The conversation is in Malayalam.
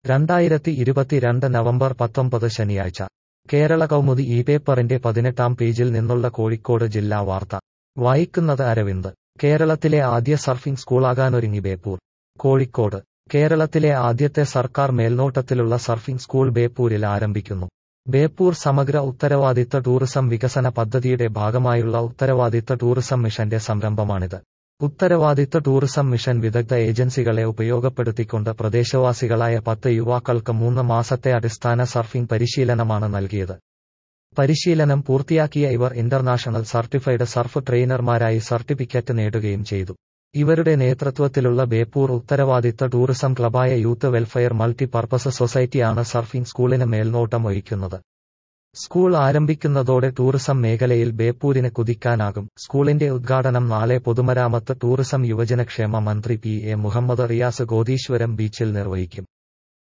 രണ്ടായിരത്തി ഇരുപത്തിരണ്ട് നവംബർ പത്തൊമ്പത് ശനിയാഴ്ച കേരള കൗമുദി ഈ പേപ്പറിന്റെ പതിനെട്ടാം പേജിൽ നിന്നുള്ള കോഴിക്കോട് ജില്ലാ വാർത്ത വായിക്കുന്നത് അരവിന്ദ് കേരളത്തിലെ ആദ്യ സർഫിംഗ് സ്കൂളാകാനൊരുങ്ങി ബേപ്പൂർ കോഴിക്കോട് കേരളത്തിലെ ആദ്യത്തെ സർക്കാർ മേൽനോട്ടത്തിലുള്ള സർഫിംഗ് സ്കൂൾ ബേപ്പൂരിൽ ആരംഭിക്കുന്നു ബേപ്പൂർ സമഗ്ര ഉത്തരവാദിത്ത ടൂറിസം വികസന പദ്ധതിയുടെ ഭാഗമായുള്ള ഉത്തരവാദിത്ത ടൂറിസം മിഷന്റെ സംരംഭമാണിത് ഉത്തരവാദിത്ത ടൂറിസം മിഷൻ വിദഗ്ധ ഏജൻസികളെ ഉപയോഗപ്പെടുത്തിക്കൊണ്ട് പ്രദേശവാസികളായ പത്ത് യുവാക്കൾക്ക് മൂന്ന് മാസത്തെ അടിസ്ഥാന സർഫിംഗ് പരിശീലനമാണ് നൽകിയത് പരിശീലനം പൂർത്തിയാക്കിയ ഇവർ ഇന്റർനാഷണൽ സർട്ടിഫൈഡ് സർഫ് ട്രെയിനർമാരായി സർട്ടിഫിക്കറ്റ് നേടുകയും ചെയ്തു ഇവരുടെ നേതൃത്വത്തിലുള്ള ബേപ്പൂർ ഉത്തരവാദിത്ത ടൂറിസം ക്ലബായ യൂത്ത് വെൽഫെയർ മൾട്ടി പർപ്പസ് സൊസൈറ്റിയാണ് സർഫിംഗ് സ്കൂളിന് മേൽനോട്ടം വഹിക്കുന്നത് സ്കൂൾ ആരംഭിക്കുന്നതോടെ ടൂറിസം മേഖലയിൽ ബേപ്പൂരിന് കുതിക്കാനാകും സ്കൂളിന്റെ ഉദ്ഘാടനം നാളെ പൊതുമരാമത്ത് ടൂറിസം യുവജനക്ഷേമ മന്ത്രി പി എ മുഹമ്മദ് റിയാസ് ഗോദീശ്വരം ബീച്ചിൽ നിർവഹിക്കും